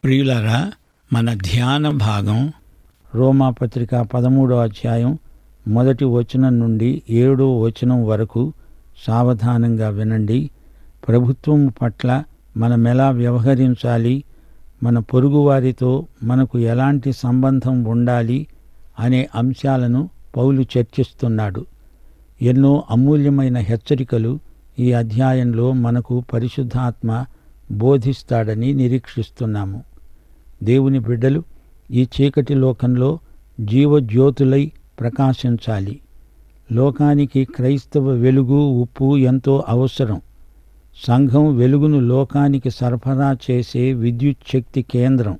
ప్రియులరా మన ధ్యాన భాగం రోమాపత్రిక పదమూడో అధ్యాయం మొదటి వచనం నుండి ఏడో వచనం వరకు సావధానంగా వినండి ప్రభుత్వం పట్ల మనమెలా వ్యవహరించాలి మన పొరుగువారితో మనకు ఎలాంటి సంబంధం ఉండాలి అనే అంశాలను పౌలు చర్చిస్తున్నాడు ఎన్నో అమూల్యమైన హెచ్చరికలు ఈ అధ్యాయంలో మనకు పరిశుద్ధాత్మ బోధిస్తాడని నిరీక్షిస్తున్నాము దేవుని బిడ్డలు ఈ చీకటి లోకంలో జీవజ్యోతులై ప్రకాశించాలి లోకానికి క్రైస్తవ వెలుగు ఉప్పు ఎంతో అవసరం సంఘం వెలుగును లోకానికి సరఫరా చేసే విద్యుత్ శక్తి కేంద్రం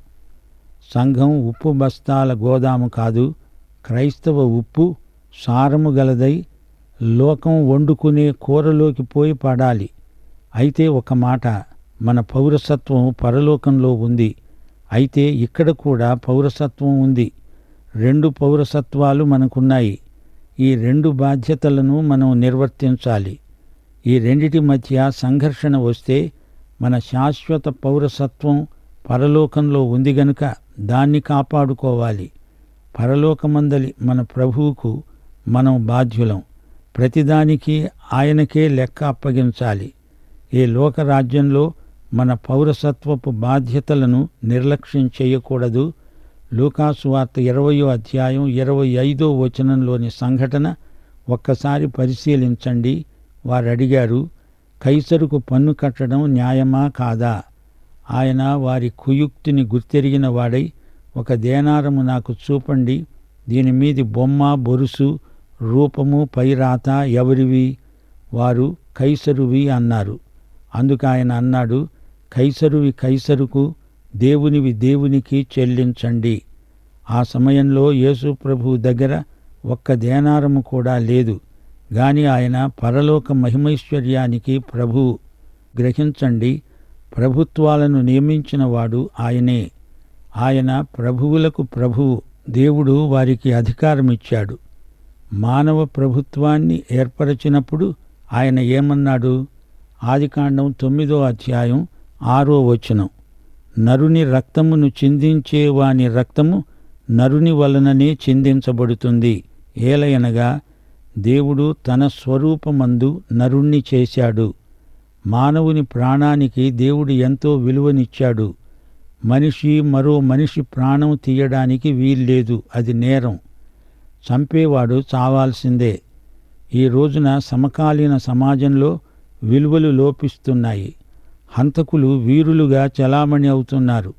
సంఘం ఉప్పు బస్తాల గోదాము కాదు క్రైస్తవ ఉప్పు సారము గలదై లోకం వండుకునే కూరలోకి పోయి పడాలి అయితే ఒక మాట మన పౌరసత్వం పరలోకంలో ఉంది అయితే ఇక్కడ కూడా పౌరసత్వం ఉంది రెండు పౌరసత్వాలు మనకున్నాయి ఈ రెండు బాధ్యతలను మనం నిర్వర్తించాలి ఈ రెండిటి మధ్య సంఘర్షణ వస్తే మన శాశ్వత పౌరసత్వం పరలోకంలో ఉంది గనుక దాన్ని కాపాడుకోవాలి పరలోకమందలి మన ప్రభువుకు మనం బాధ్యులం ప్రతిదానికి ఆయనకే లెక్క అప్పగించాలి ఈ లోకరాజ్యంలో మన పౌరసత్వపు బాధ్యతలను నిర్లక్ష్యం చేయకూడదు లూకాసు వార్త ఇరవయో అధ్యాయం ఇరవై ఐదో వచనంలోని సంఘటన ఒక్కసారి పరిశీలించండి వారు అడిగారు కైసరుకు పన్ను కట్టడం న్యాయమా కాదా ఆయన వారి కుయుక్తిని గుర్తెరిగిన వాడై ఒక దేనారము నాకు చూపండి దీని మీది బొమ్మ బొరుసు రూపము పైరాత ఎవరివి వారు కైసరువి అన్నారు అందుకు ఆయన అన్నాడు కైసరువి కైసరుకు దేవునివి దేవునికి చెల్లించండి ఆ సమయంలో యేసు ప్రభు దగ్గర ఒక్క దేనారము కూడా లేదు గాని ఆయన పరలోక మహిమైశ్వర్యానికి ప్రభు గ్రహించండి ప్రభుత్వాలను నియమించిన వాడు ఆయనే ఆయన ప్రభువులకు ప్రభువు దేవుడు వారికి అధికారమిచ్చాడు మానవ ప్రభుత్వాన్ని ఏర్పరచినప్పుడు ఆయన ఏమన్నాడు ఆదికాండం తొమ్మిదో అధ్యాయం ఆరో వచనం నరుని రక్తమును చిందించే వాని రక్తము నరుని వలననే చిందించబడుతుంది ఏలయనగా దేవుడు తన స్వరూపమందు నరుణ్ణి చేశాడు మానవుని ప్రాణానికి దేవుడు ఎంతో విలువనిచ్చాడు మనిషి మరో మనిషి ప్రాణం తీయడానికి వీల్లేదు అది నేరం చంపేవాడు చావాల్సిందే ఈ రోజున సమకాలీన సమాజంలో విలువలు లోపిస్తున్నాయి హంతకులు వీరులుగా చలామణి అవుతున్నారు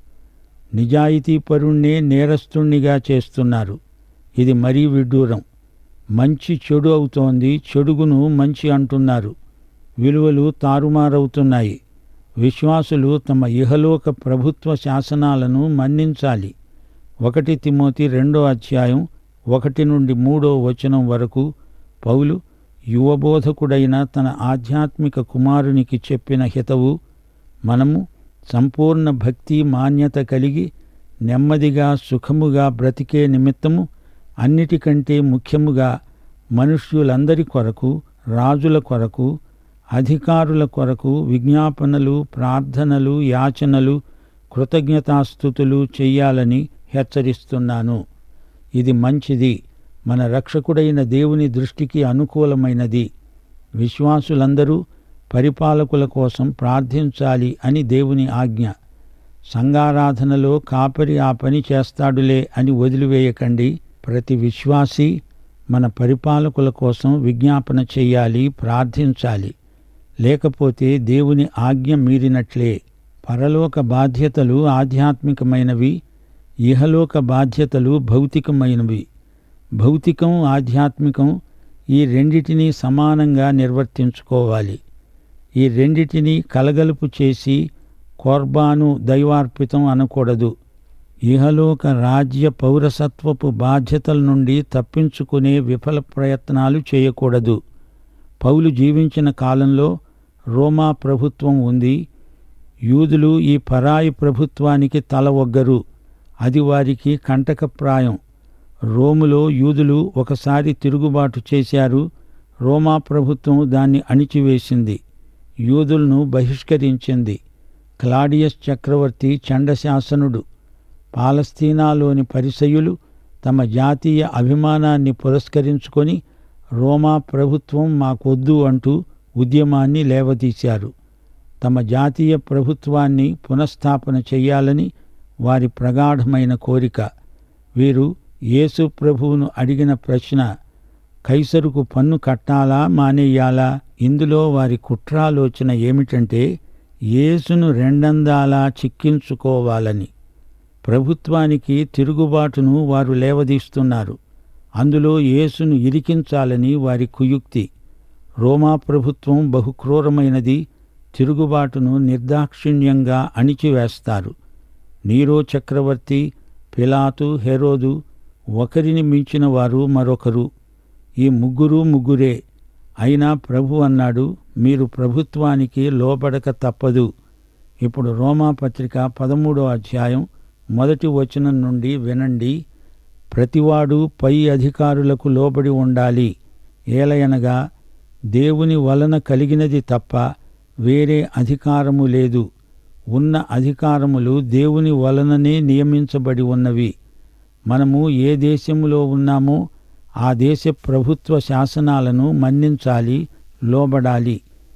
నిజాయితీపరుణ్ణే నేరస్తుణ్ణిగా చేస్తున్నారు ఇది మరీ విడ్డూరం మంచి చెడు అవుతోంది చెడుగును మంచి అంటున్నారు విలువలు తారుమారవుతున్నాయి విశ్వాసులు తమ ఇహలోక ప్రభుత్వ శాసనాలను మన్నించాలి ఒకటి తిమోతి రెండో అధ్యాయం ఒకటి నుండి మూడో వచనం వరకు పౌలు యువబోధకుడైన తన ఆధ్యాత్మిక కుమారునికి చెప్పిన హితవు మనము సంపూర్ణ భక్తి మాన్యత కలిగి నెమ్మదిగా సుఖముగా బ్రతికే నిమిత్తము అన్నిటికంటే ముఖ్యముగా మనుష్యులందరి కొరకు రాజుల కొరకు అధికారుల కొరకు విజ్ఞాపనలు ప్రార్థనలు యాచనలు కృతజ్ఞతాస్థుతులు చెయ్యాలని హెచ్చరిస్తున్నాను ఇది మంచిది మన రక్షకుడైన దేవుని దృష్టికి అనుకూలమైనది విశ్వాసులందరూ పరిపాలకుల కోసం ప్రార్థించాలి అని దేవుని ఆజ్ఞ సంఘారాధనలో కాపరి ఆ పని చేస్తాడులే అని వదిలివేయకండి ప్రతి విశ్వాసి మన పరిపాలకుల కోసం విజ్ఞాపన చెయ్యాలి ప్రార్థించాలి లేకపోతే దేవుని ఆజ్ఞ మీరినట్లే పరలోక బాధ్యతలు ఆధ్యాత్మికమైనవి ఇహలోక బాధ్యతలు భౌతికమైనవి భౌతికం ఆధ్యాత్మికం ఈ రెండిటినీ సమానంగా నిర్వర్తించుకోవాలి ఈ రెండిటినీ కలగలుపు చేసి కోర్బాను దైవార్పితం అనకూడదు ఇహలోక రాజ్య పౌరసత్వపు బాధ్యతల నుండి తప్పించుకునే విఫల ప్రయత్నాలు చేయకూడదు పౌలు జీవించిన కాలంలో రోమా ప్రభుత్వం ఉంది యూదులు ఈ పరాయి ప్రభుత్వానికి తల ఒగ్గరు అది వారికి కంటకప్రాయం రోములో యూదులు ఒకసారి తిరుగుబాటు చేశారు రోమా ప్రభుత్వం దాన్ని అణిచివేసింది యూదులను బహిష్కరించింది క్లాడియస్ చక్రవర్తి చండశాసనుడు పాలస్తీనాలోని పరిసయులు తమ జాతీయ అభిమానాన్ని పురస్కరించుకొని రోమా ప్రభుత్వం మాకొద్దు అంటూ ఉద్యమాన్ని లేవదీశారు తమ జాతీయ ప్రభుత్వాన్ని పునఃస్థాపన చెయ్యాలని వారి ప్రగాఢమైన కోరిక వీరు యేసు ప్రభువును అడిగిన ప్రశ్న కైసరుకు పన్ను కట్టాలా మానేయాలా ఇందులో వారి కుట్రాలోచన ఏమిటంటే యేసును రెండందాలా చిక్కించుకోవాలని ప్రభుత్వానికి తిరుగుబాటును వారు లేవదీస్తున్నారు అందులో యేసును ఇరికించాలని వారి కుయుక్తి రోమా ప్రభుత్వం బహుక్రూరమైనది తిరుగుబాటును నిర్దాక్షిణ్యంగా అణిచివేస్తారు నీరో చక్రవర్తి పిలాతు హెరోదు ఒకరిని మించిన వారు మరొకరు ఈ ముగ్గురు ముగ్గురే అయినా ప్రభు అన్నాడు మీరు ప్రభుత్వానికి లోబడక తప్పదు ఇప్పుడు రోమా పత్రిక పదమూడో అధ్యాయం మొదటి వచనం నుండి వినండి ప్రతివాడు పై అధికారులకు లోబడి ఉండాలి ఏలయనగా దేవుని వలన కలిగినది తప్ప వేరే అధికారము లేదు ఉన్న అధికారములు దేవుని వలననే నియమించబడి ఉన్నవి మనము ఏ దేశములో ఉన్నామో ఆ దేశ ప్రభుత్వ శాసనాలను మన్నించాలి లోబడాలి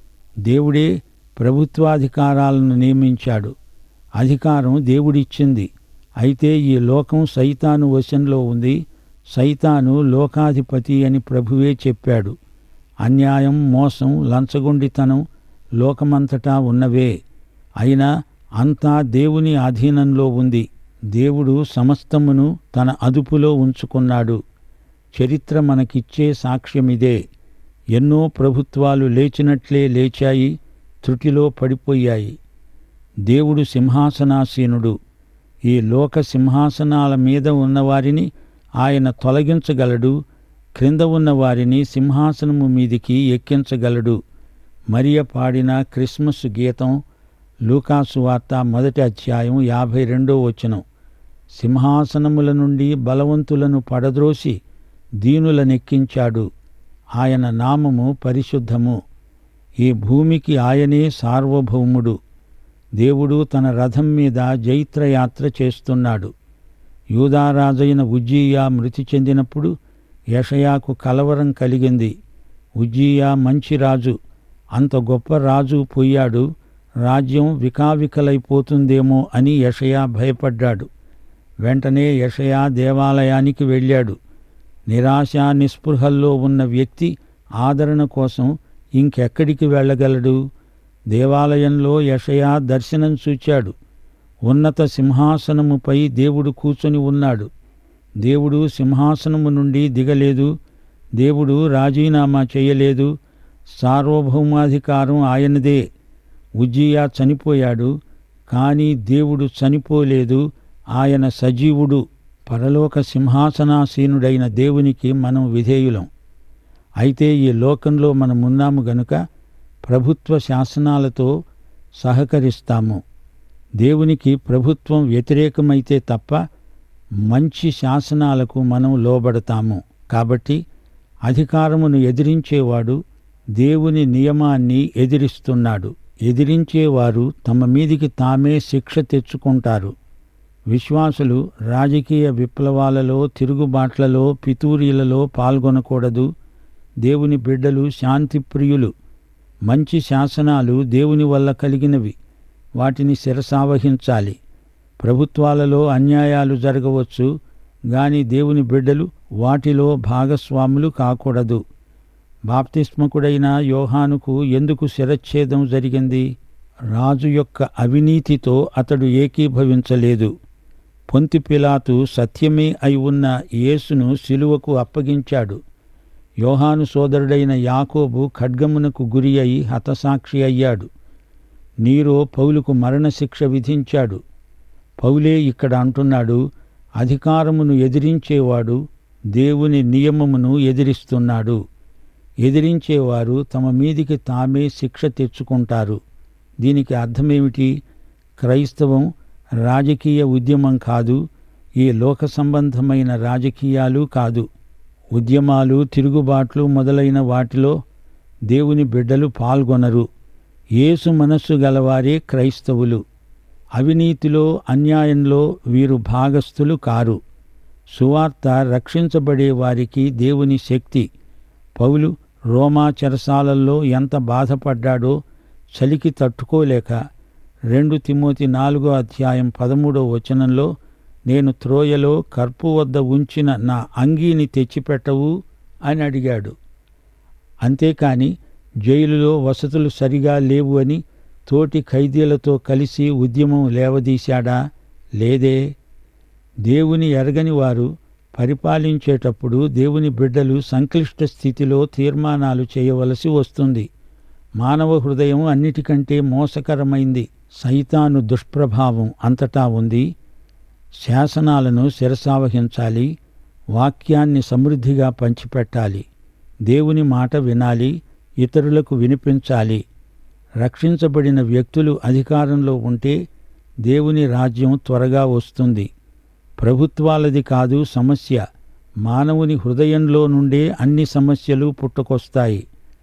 దేవుడే ప్రభుత్వాధికారాలను నియమించాడు అధికారం దేవుడిచ్చింది అయితే ఈ లోకం సైతాను వశంలో ఉంది సైతాను లోకాధిపతి అని ప్రభువే చెప్పాడు అన్యాయం మోసం లంచగొండితనం లోకమంతటా ఉన్నవే అయినా అంతా దేవుని ఆధీనంలో ఉంది దేవుడు సమస్తమును తన అదుపులో ఉంచుకున్నాడు చరిత్ర మనకిచ్చే సాక్ష్యమిదే ఎన్నో ప్రభుత్వాలు లేచినట్లే లేచాయి త్రుటిలో పడిపోయాయి దేవుడు సింహాసనాసీనుడు ఈ లోక సింహాసనాల మీద ఉన్నవారిని ఆయన తొలగించగలడు క్రింద ఉన్న వారిని సింహాసనము మీదికి ఎక్కించగలడు మరియ పాడిన క్రిస్మస్ గీతం లూకాసు వార్త మొదటి అధ్యాయం యాభై రెండో వచనం సింహాసనముల నుండి బలవంతులను పడద్రోసి దీనులనెక్కించాడు ఆయన నామము పరిశుద్ధము ఈ భూమికి ఆయనే సార్వభౌముడు దేవుడు తన రథం మీద జైత్రయాత్ర చేస్తున్నాడు యూదారాజైన ఉజ్జీయా మృతి చెందినప్పుడు యషయాకు కలవరం కలిగింది ఉజ్జీయా మంచి రాజు అంత గొప్ప రాజు పోయాడు రాజ్యం వికావికలైపోతుందేమో అని యషయా భయపడ్డాడు వెంటనే యషయా దేవాలయానికి వెళ్ళాడు నిరాశ నిస్పృహల్లో ఉన్న వ్యక్తి ఆదరణ కోసం ఇంకెక్కడికి వెళ్ళగలడు దేవాలయంలో యషయా దర్శనం చూచాడు ఉన్నత సింహాసనముపై దేవుడు కూర్చొని ఉన్నాడు దేవుడు సింహాసనము నుండి దిగలేదు దేవుడు రాజీనామా చేయలేదు సార్వభౌమాధికారం ఆయనదే ఉజ్జియా చనిపోయాడు కానీ దేవుడు చనిపోలేదు ఆయన సజీవుడు పరలోక సింహాసనాసీనుడైన దేవునికి మనం విధేయులం అయితే ఈ లోకంలో మనమున్నాము గనుక ప్రభుత్వ శాసనాలతో సహకరిస్తాము దేవునికి ప్రభుత్వం వ్యతిరేకమైతే తప్ప మంచి శాసనాలకు మనం లోబడతాము కాబట్టి అధికారమును ఎదిరించేవాడు దేవుని నియమాన్ని ఎదిరిస్తున్నాడు ఎదిరించేవారు తమ మీదికి తామే శిక్ష తెచ్చుకుంటారు విశ్వాసులు రాజకీయ విప్లవాలలో తిరుగుబాట్లలో పితూరీలలో పాల్గొనకూడదు దేవుని బిడ్డలు శాంతిప్రియులు మంచి శాసనాలు దేవుని వల్ల కలిగినవి వాటిని శిరసావహించాలి ప్రభుత్వాలలో అన్యాయాలు జరగవచ్చు గాని దేవుని బిడ్డలు వాటిలో భాగస్వాములు కాకూడదు బాప్తిస్మకుడైన యోహానుకు ఎందుకు శిరచ్ఛేదం జరిగింది రాజు యొక్క అవినీతితో అతడు ఏకీభవించలేదు పొంతి పిలాతు సత్యమే అయి ఉన్న యేసును శిలువకు అప్పగించాడు యోహాను సోదరుడైన యాకోబు ఖడ్గమునకు గురి అయి హతసాక్షి అయ్యాడు నీరో పౌలుకు మరణశిక్ష విధించాడు పౌలే ఇక్కడ అంటున్నాడు అధికారమును ఎదిరించేవాడు దేవుని నియమమును ఎదిరిస్తున్నాడు ఎదిరించేవారు తమ మీదికి తామే శిక్ష తెచ్చుకుంటారు దీనికి అర్థమేమిటి క్రైస్తవం రాజకీయ ఉద్యమం కాదు ఈ లోక సంబంధమైన రాజకీయాలు కాదు ఉద్యమాలు తిరుగుబాట్లు మొదలైన వాటిలో దేవుని బిడ్డలు పాల్గొనరు యేసు మనస్సు గలవారే క్రైస్తవులు అవినీతిలో అన్యాయంలో వీరు భాగస్థులు కారు సువార్త రక్షించబడే వారికి దేవుని శక్తి పౌలు రోమా చెరసాలల్లో ఎంత బాధపడ్డాడో చలికి తట్టుకోలేక రెండు తిమోతి నాలుగో అధ్యాయం పదమూడో వచనంలో నేను త్రోయలో కర్పు వద్ద ఉంచిన నా అంగీని తెచ్చిపెట్టవు అని అడిగాడు అంతేకాని జైలులో వసతులు సరిగా లేవు అని తోటి ఖైదీలతో కలిసి ఉద్యమం లేవదీశాడా లేదే దేవుని ఎరగని వారు పరిపాలించేటప్పుడు దేవుని బిడ్డలు సంక్లిష్ట స్థితిలో తీర్మానాలు చేయవలసి వస్తుంది మానవ హృదయం అన్నిటికంటే మోసకరమైంది సైతాను దుష్ప్రభావం అంతటా ఉంది శాసనాలను శిరసావహించాలి వాక్యాన్ని సమృద్ధిగా పంచిపెట్టాలి దేవుని మాట వినాలి ఇతరులకు వినిపించాలి రక్షించబడిన వ్యక్తులు అధికారంలో ఉంటే దేవుని రాజ్యం త్వరగా వస్తుంది ప్రభుత్వాలది కాదు సమస్య మానవుని హృదయంలో నుండే అన్ని సమస్యలు పుట్టుకొస్తాయి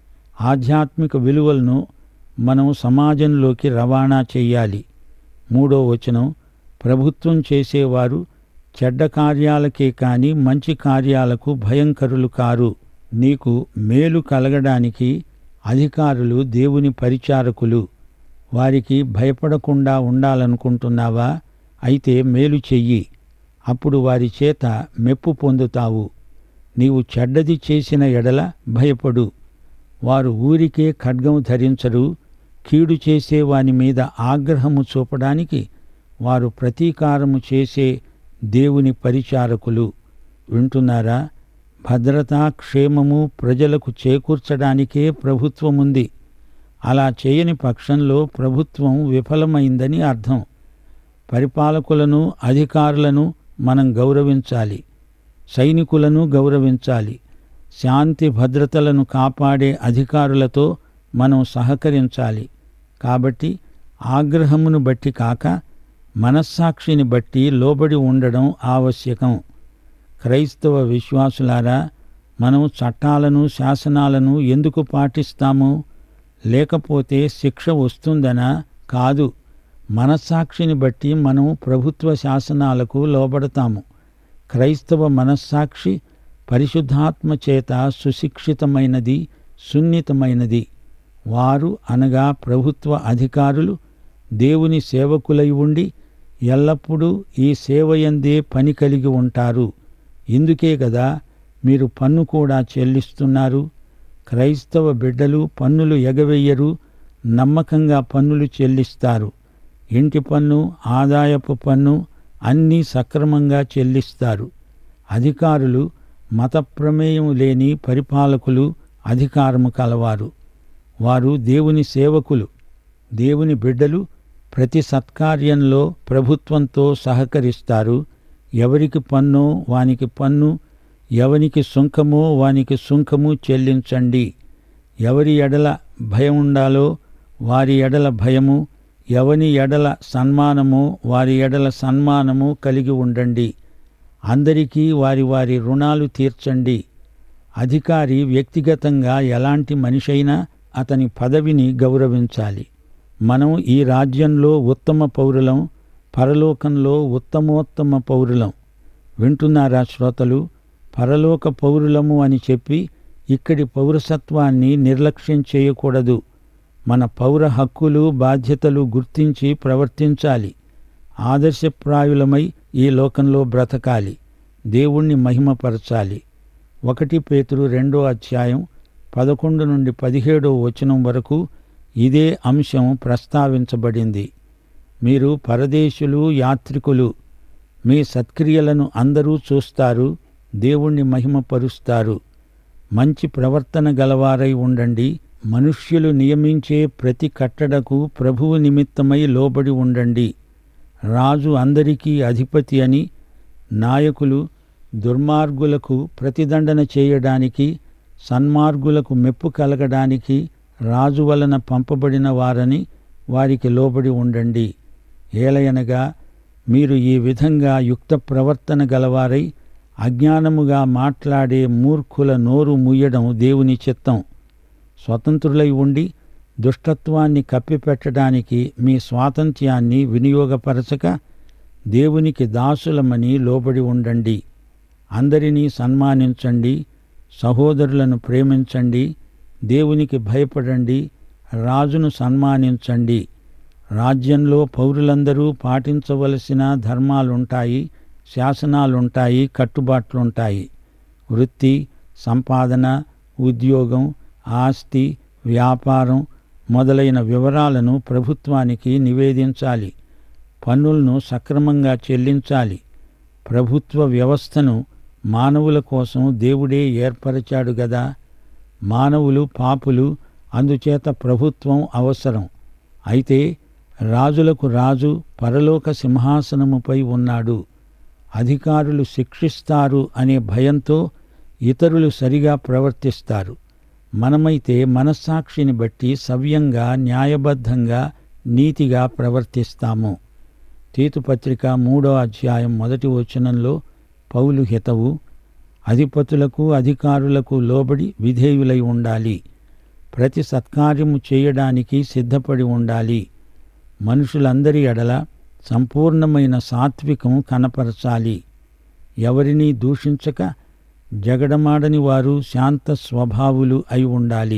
ఆధ్యాత్మిక విలువలను మనం సమాజంలోకి రవాణా చెయ్యాలి మూడో వచనం ప్రభుత్వం చేసేవారు చెడ్డ కార్యాలకే కాని మంచి కార్యాలకు భయంకరులు కారు నీకు మేలు కలగడానికి అధికారులు దేవుని పరిచారకులు వారికి భయపడకుండా ఉండాలనుకుంటున్నావా అయితే మేలు చెయ్యి అప్పుడు వారి చేత మెప్పు పొందుతావు నీవు చెడ్డది చేసిన ఎడల భయపడు వారు ఊరికే ఖడ్గం ధరించరు కీడు చేసే వాని మీద ఆగ్రహము చూపడానికి వారు ప్రతీకారము చేసే దేవుని పరిచారకులు వింటున్నారా భద్రత క్షేమము ప్రజలకు చేకూర్చడానికే ప్రభుత్వముంది అలా చేయని పక్షంలో ప్రభుత్వం విఫలమైందని అర్థం పరిపాలకులను అధికారులను మనం గౌరవించాలి సైనికులను గౌరవించాలి శాంతి భద్రతలను కాపాడే అధికారులతో మనం సహకరించాలి కాబట్టి ఆగ్రహమును బట్టి కాక మనస్సాక్షిని బట్టి లోబడి ఉండడం ఆవశ్యకం క్రైస్తవ విశ్వాసులారా మనం చట్టాలను శాసనాలను ఎందుకు పాటిస్తాము లేకపోతే శిక్ష వస్తుందనా కాదు మనస్సాక్షిని బట్టి మనం ప్రభుత్వ శాసనాలకు లోబడతాము క్రైస్తవ మనస్సాక్షి పరిశుద్ధాత్మ చేత సుశిక్షితమైనది సున్నితమైనది వారు అనగా ప్రభుత్వ అధికారులు దేవుని సేవకులై ఉండి ఎల్లప్పుడూ ఈ సేవయందే పని కలిగి ఉంటారు ఇందుకే కదా మీరు పన్ను కూడా చెల్లిస్తున్నారు క్రైస్తవ బిడ్డలు పన్నులు ఎగవెయ్యరు నమ్మకంగా పన్నులు చెల్లిస్తారు ఇంటి పన్ను ఆదాయపు పన్ను అన్నీ సక్రమంగా చెల్లిస్తారు అధికారులు మత ప్రమేయం లేని పరిపాలకులు అధికారము కలవారు వారు దేవుని సేవకులు దేవుని బిడ్డలు ప్రతి సత్కార్యంలో ప్రభుత్వంతో సహకరిస్తారు ఎవరికి పన్ను వానికి పన్ను ఎవనికి సుంకమో వానికి సుంకము చెల్లించండి ఎవరి ఎడల భయం ఉండాలో వారి ఎడల భయము ఎవని ఎడల సన్మానము వారి ఎడల సన్మానము కలిగి ఉండండి అందరికీ వారి వారి రుణాలు తీర్చండి అధికారి వ్యక్తిగతంగా ఎలాంటి మనిషైనా అతని పదవిని గౌరవించాలి మనం ఈ రాజ్యంలో ఉత్తమ పౌరులం పరలోకంలో ఉత్తమోత్తమ పౌరులం వింటున్నారా శ్రోతలు పరలోక పౌరులము అని చెప్పి ఇక్కడి పౌరసత్వాన్ని నిర్లక్ష్యం చేయకూడదు మన పౌర హక్కులు బాధ్యతలు గుర్తించి ప్రవర్తించాలి ఆదర్శప్రాయులమై ఈ లోకంలో బ్రతకాలి దేవుణ్ణి మహిమపరచాలి ఒకటి పేతురు రెండో అధ్యాయం పదకొండు నుండి పదిహేడో వచనం వరకు ఇదే అంశం ప్రస్తావించబడింది మీరు పరదేశులు యాత్రికులు మీ సత్క్రియలను అందరూ చూస్తారు దేవుణ్ణి మహిమపరుస్తారు మంచి ప్రవర్తన గలవారై ఉండండి మనుష్యులు నియమించే ప్రతి కట్టడకు ప్రభువు నిమిత్తమై లోబడి ఉండండి రాజు అందరికీ అధిపతి అని నాయకులు దుర్మార్గులకు ప్రతిదండన చేయడానికి సన్మార్గులకు మెప్పు కలగడానికి రాజు వలన పంపబడిన వారని వారికి లోబడి ఉండండి ఏలయనగా మీరు ఈ విధంగా యుక్త ప్రవర్తన గలవారై అజ్ఞానముగా మాట్లాడే మూర్ఖుల నోరు ముయ్యడం దేవుని చిత్తం స్వతంత్రులై ఉండి దుష్టత్వాన్ని కప్పిపెట్టడానికి మీ స్వాతంత్ర్యాన్ని వినియోగపరచక దేవునికి దాసులమని లోబడి ఉండండి అందరినీ సన్మానించండి సహోదరులను ప్రేమించండి దేవునికి భయపడండి రాజును సన్మానించండి రాజ్యంలో పౌరులందరూ పాటించవలసిన ధర్మాలుంటాయి శాసనాలుంటాయి కట్టుబాట్లుంటాయి వృత్తి సంపాదన ఉద్యోగం ఆస్తి వ్యాపారం మొదలైన వివరాలను ప్రభుత్వానికి నివేదించాలి పన్నులను సక్రమంగా చెల్లించాలి ప్రభుత్వ వ్యవస్థను మానవుల కోసం దేవుడే ఏర్పరిచాడు గదా మానవులు పాపులు అందుచేత ప్రభుత్వం అవసరం అయితే రాజులకు రాజు పరలోక సింహాసనముపై ఉన్నాడు అధికారులు శిక్షిస్తారు అనే భయంతో ఇతరులు సరిగా ప్రవర్తిస్తారు మనమైతే మనస్సాక్షిని బట్టి సవ్యంగా న్యాయబద్ధంగా నీతిగా ప్రవర్తిస్తాము తీతుపత్రిక మూడో అధ్యాయం మొదటి వచనంలో పౌలు హితవు అధిపతులకు అధికారులకు లోబడి విధేయులై ఉండాలి ప్రతి సత్కార్యము చేయడానికి సిద్ధపడి ఉండాలి మనుషులందరి ఎడల సంపూర్ణమైన సాత్వికం కనపరచాలి ఎవరినీ దూషించక జగడమాడని వారు శాంత స్వభావులు అయి ఉండాలి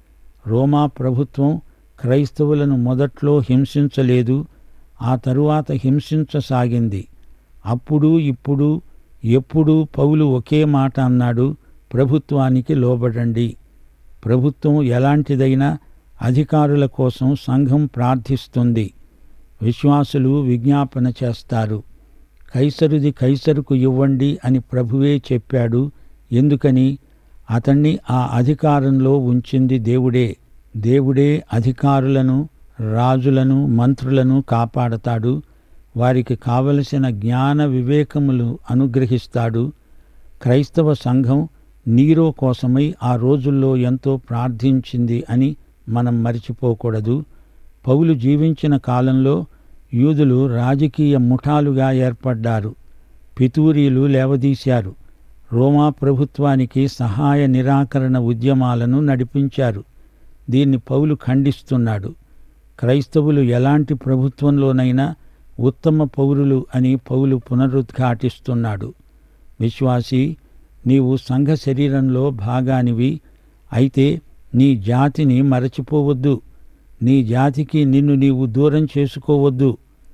రోమా ప్రభుత్వం క్రైస్తవులను మొదట్లో హింసించలేదు ఆ తరువాత హింసించసాగింది అప్పుడు ఇప్పుడు ఎప్పుడు పౌలు ఒకే మాట అన్నాడు ప్రభుత్వానికి లోబడండి ప్రభుత్వం ఎలాంటిదైనా అధికారుల కోసం సంఘం ప్రార్థిస్తుంది విశ్వాసులు విజ్ఞాపన చేస్తారు కైసరుది కైసరుకు ఇవ్వండి అని ప్రభువే చెప్పాడు ఎందుకని అతన్ని ఆ అధికారంలో ఉంచింది దేవుడే దేవుడే అధికారులను రాజులను మంత్రులను కాపాడతాడు వారికి కావలసిన జ్ఞాన వివేకములు అనుగ్రహిస్తాడు క్రైస్తవ సంఘం నీరో కోసమై ఆ రోజుల్లో ఎంతో ప్రార్థించింది అని మనం మరిచిపోకూడదు పౌలు జీవించిన కాలంలో యూదులు రాజకీయ ముఠాలుగా ఏర్పడ్డారు పితూరీలు లేవదీశారు రోమా ప్రభుత్వానికి సహాయ నిరాకరణ ఉద్యమాలను నడిపించారు దీన్ని పౌలు ఖండిస్తున్నాడు క్రైస్తవులు ఎలాంటి ప్రభుత్వంలోనైనా ఉత్తమ పౌరులు అని పౌలు పునరుద్ఘాటిస్తున్నాడు విశ్వాసి నీవు సంఘ శరీరంలో భాగానివి అయితే నీ జాతిని మరచిపోవద్దు నీ జాతికి నిన్ను నీవు దూరం చేసుకోవద్దు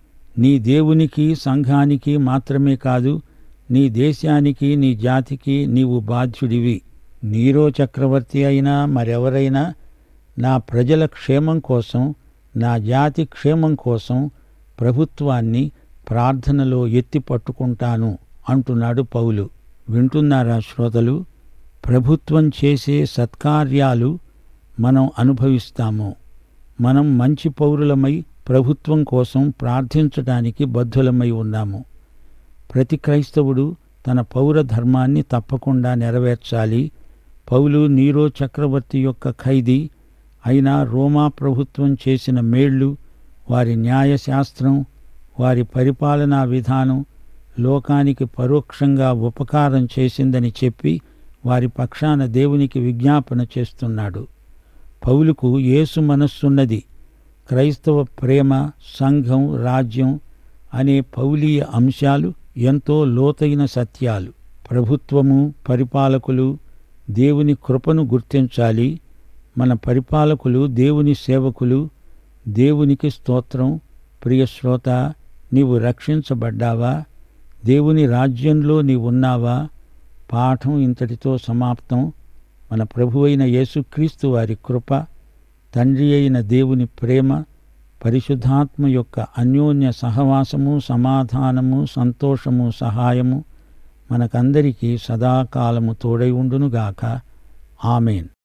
నీ దేవునికి సంఘానికి మాత్రమే కాదు నీ దేశానికి నీ జాతికి నీవు బాధ్యుడివి నీరో చక్రవర్తి అయినా మరెవరైనా నా ప్రజల క్షేమం కోసం నా జాతి క్షేమం కోసం ప్రభుత్వాన్ని ప్రార్థనలో ఎత్తి పట్టుకుంటాను అంటున్నాడు పౌలు వింటున్నారా శ్రోతలు ప్రభుత్వం చేసే సత్కార్యాలు మనం అనుభవిస్తాము మనం మంచి పౌరులమై ప్రభుత్వం కోసం ప్రార్థించడానికి బద్ధులమై ఉన్నాము ప్రతి క్రైస్తవుడు తన పౌర ధర్మాన్ని తప్పకుండా నెరవేర్చాలి పౌలు నీరో చక్రవర్తి యొక్క ఖైదీ అయినా రోమా ప్రభుత్వం చేసిన మేళ్లు వారి న్యాయశాస్త్రం వారి పరిపాలనా విధానం లోకానికి పరోక్షంగా ఉపకారం చేసిందని చెప్పి వారి పక్షాన దేవునికి విజ్ఞాపన చేస్తున్నాడు పౌలుకు యేసు మనస్సున్నది క్రైస్తవ ప్రేమ సంఘం రాజ్యం అనే పౌలీయ అంశాలు ఎంతో లోతైన సత్యాలు ప్రభుత్వము పరిపాలకులు దేవుని కృపను గుర్తించాలి మన పరిపాలకులు దేవుని సేవకులు దేవునికి స్తోత్రం ప్రియ శ్రోత నీవు రక్షించబడ్డావా దేవుని రాజ్యంలో నీవున్నావా పాఠం ఇంతటితో సమాప్తం మన ప్రభువైన యేసుక్రీస్తు వారి కృప తండ్రి అయిన దేవుని ప్రేమ పరిశుద్ధాత్మ యొక్క అన్యోన్య సహవాసము సమాధానము సంతోషము సహాయము మనకందరికీ సదాకాలము తోడై ఉండునుగాక ఆమెన్